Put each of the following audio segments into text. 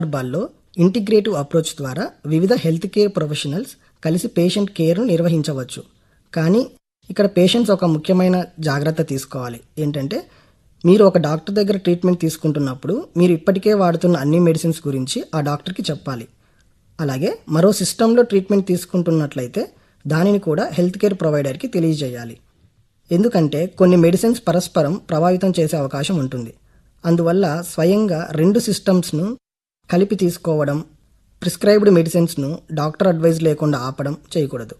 సందర్భాల్లో integrative approach ద్వారా వివిధ హెల్త్ కేర్ ప్రొఫెషనల్స్ కలిసి పేషెంట్ కేర్ను నిర్వహించవచ్చు కానీ ఇక్కడ పేషెంట్స్ ఒక ముఖ్యమైన జాగ్రత్త తీసుకోవాలి ఏంటంటే మీరు ఒక డాక్టర్ దగ్గర ట్రీట్మెంట్ తీసుకుంటున్నప్పుడు మీరు ఇప్పటికే వాడుతున్న అన్ని మెడిసిన్స్ గురించి ఆ డాక్టర్కి చెప్పాలి అలాగే మరో సిస్టంలో ట్రీట్మెంట్ తీసుకుంటున్నట్లయితే దానిని కూడా హెల్త్ కేర్ ప్రొవైడర్కి తెలియజేయాలి ఎందుకంటే కొన్ని మెడిసిన్స్ పరస్పరం ప్రభావితం చేసే అవకాశం ఉంటుంది అందువల్ల స్వయంగా రెండు సిస్టమ్స్ను కలిపి తీసుకోవడం ప్రిస్క్రైబ్డ్ మెడిసిన్స్ను డాక్టర్ అడ్వైజ్ లేకుండా ఆపడం చేయకూడదు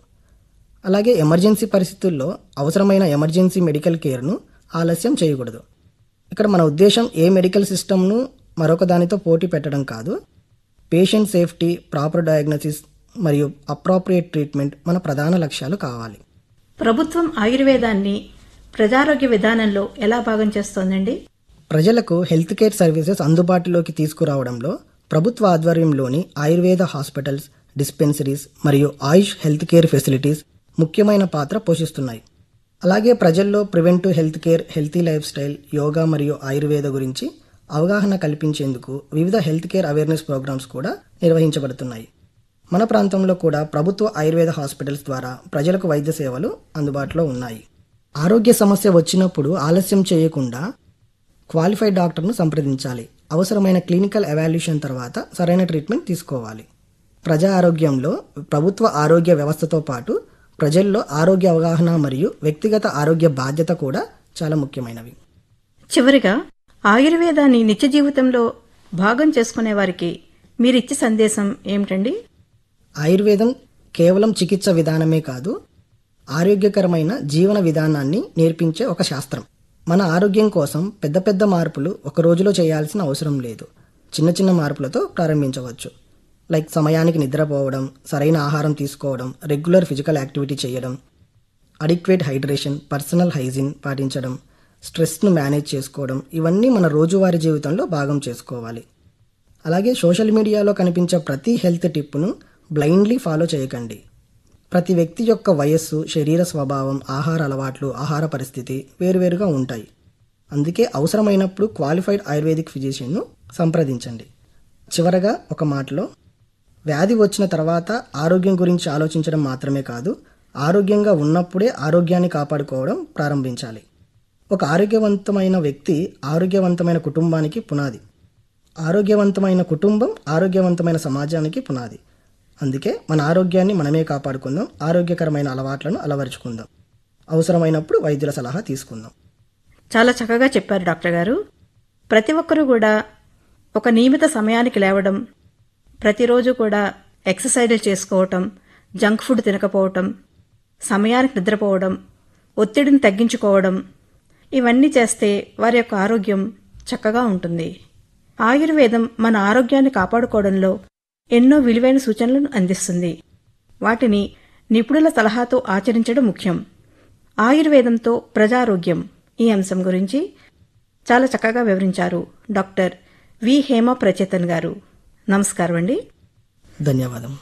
అలాగే ఎమర్జెన్సీ పరిస్థితుల్లో అవసరమైన ఎమర్జెన్సీ మెడికల్ కేర్ను ఆలస్యం చేయకూడదు ఇక్కడ మన ఉద్దేశం ఏ మెడికల్ సిస్టమ్ను మరొక దానితో పోటీ పెట్టడం కాదు పేషెంట్ సేఫ్టీ ప్రాపర్ డయాగ్నోసిస్ మరియు అప్రాప్రియేట్ ట్రీట్మెంట్ మన ప్రధాన లక్ష్యాలు కావాలి ప్రభుత్వం ఆయుర్వేదాన్ని ప్రజారోగ్య విధానంలో ఎలా భాగం చేస్తోందండి ప్రజలకు హెల్త్ కేర్ సర్వీసెస్ అందుబాటులోకి తీసుకురావడంలో ప్రభుత్వ ఆధ్వర్యంలోని ఆయుర్వేద హాస్పిటల్స్ డిస్పెన్సరీస్ మరియు ఆయుష్ హెల్త్ కేర్ ఫెసిలిటీస్ ముఖ్యమైన పాత్ర పోషిస్తున్నాయి అలాగే ప్రజల్లో preventive health care healthy lifestyle yoga మరియు ఆయుర్వేద గురించి అవగాహన కల్పించేందుకు వివిధ హెల్త్ కేర్ అవేర్నెస్ ప్రోగ్రామ్స్ కూడా నిర్వహించబడుతున్నాయి మన ప్రాంతంలో కూడా ప్రభుత్వ ఆయుర్వేద హాస్పిటల్స్ ద్వారా ప్రజలకు వైద్య సేవలు అందుబాటులో ఉన్నాయి ఆరోగ్య సమస్య వచ్చినప్పుడు ఆలస్యం చేయకుండా క్వాలిఫైడ్ డాక్టర్ను సంప్రదించాలి అవసరమైన క్లినికల్ ఎవాల్యుయేషన్ తర్వాత సరైన ట్రీట్మెంట్ తీసుకోవాలి ప్రజా ఆరోగ్యంలో ప్రభుత్వ ఆరోగ్య వ్యవస్థతో పాటు ప్రజల్లో ఆరోగ్య అవగాహన మరియు వ్యక్తిగత ఆరోగ్య బాధ్యత కూడా చాలా ముఖ్యమైనవి చివరిగా ఆయుర్వేదాన్ని నిత్య జీవితంలో భాగం చేసుకునే వారికి మీరిచ్చే సందేశం ఏమిటండి ఆయుర్వేదం కేవలం చికిత్స విధానమే కాదు ఆరోగ్యకరమైన జీవన విధానాన్ని నేర్పించే ఒక శాస్త్రం మన ఆరోగ్యం కోసం పెద్ద పెద్ద మార్పులు ఒక రోజులో చేయాల్సిన అవసరం లేదు చిన్న చిన్న మార్పులతో ప్రారంభించవచ్చు లైక్ సమయానికి నిద్రపోవడం సరైన ఆహారం తీసుకోవడం రెగ్యులర్ ఫిజికల్ యాక్టివిటీ చేయడం అడిక్వేట్ హైడ్రేషన్ పర్సనల్ హైజీన్ పాటించడం స్ట్రెస్ను మేనేజ్ చేసుకోవడం ఇవన్నీ మన రోజువారీ జీవితంలో భాగం చేసుకోవాలి అలాగే సోషల్ మీడియాలో కనిపించే ప్రతి హెల్త్ టిప్ను బ్లైండ్లీ ఫాలో చేయకండి ప్రతి వ్యక్తి యొక్క వయస్సు శరీర స్వభావం ఆహార అలవాట్లు ఆహార పరిస్థితి వేరువేరుగా ఉంటాయి అందుకే అవసరమైనప్పుడు క్వాలిఫైడ్ ఆయుర్వేదిక్ ఫిజిషియన్ను సంప్రదించండి చివరగా ఒక మాటలో వ్యాధి వచ్చిన తర్వాత ఆరోగ్యం గురించి ఆలోచించడం మాత్రమే కాదు ఆరోగ్యంగా ఉన్నప్పుడే ఆరోగ్యాన్ని కాపాడుకోవడం ప్రారంభించాలి ఒక ఆరోగ్యవంతమైన వ్యక్తి ఆరోగ్యవంతమైన కుటుంబానికి పునాది ఆరోగ్యవంతమైన కుటుంబం ఆరోగ్యవంతమైన సమాజానికి పునాది అందుకే మన ఆరోగ్యాన్ని మనమే కాపాడుకుందాం ఆరోగ్యకరమైన అలవాట్లను అలవరుచుకుందాం అవసరమైనప్పుడు వైద్యుల సలహా తీసుకుందాం చాలా చక్కగా చెప్పారు డాక్టర్ గారు ప్రతి ఒక్కరూ కూడా ఒక నియమిత సమయానికి లేవడం ప్రతిరోజు కూడా ఎక్సర్సైజులు చేసుకోవటం జంక్ ఫుడ్ తినకపోవటం సమయానికి నిద్రపోవడం ఒత్తిడిని తగ్గించుకోవడం ఇవన్నీ చేస్తే వారి యొక్క ఆరోగ్యం చక్కగా ఉంటుంది ఆయుర్వేదం మన ఆరోగ్యాన్ని కాపాడుకోవడంలో ఎన్నో విలువైన సూచనలను అందిస్తుంది వాటిని నిపుణుల సలహాతో ఆచరించడం ముఖ్యం ఆయుర్వేదంతో ప్రజారోగ్యం ఈ అంశం గురించి చాలా చక్కగా వివరించారు డాక్టర్ వి హేమ ప్రచేతన్ గారు నమస్కారం అండి ధన్యవాదం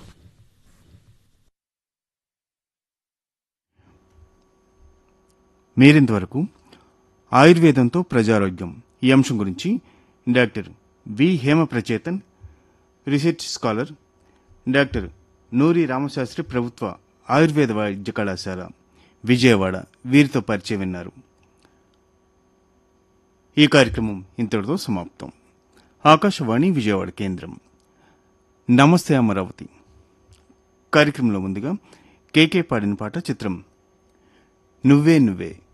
మీరింతవరకు ఆయుర్వేదంతో ప్రజారోగ్యం ఈ అంశం గురించి doctor V Hema Prachetan research scholar doctor Noori Ramasastri ప్రభుత్వ ఆయుర్వేద వైద్య కళాశాల విజయవాడ వీరితో పరిచయం విన్నారు ఈ కార్యక్రమం ఇంతటితో సమాప్తం ఆకాశవాణి విజయవాడ కేంద్రం నమస్తే అమరావతి కార్యక్రమంలో ముందుగా కేకే పాడిన పాట చిత్రం నువ్వే నువ్వే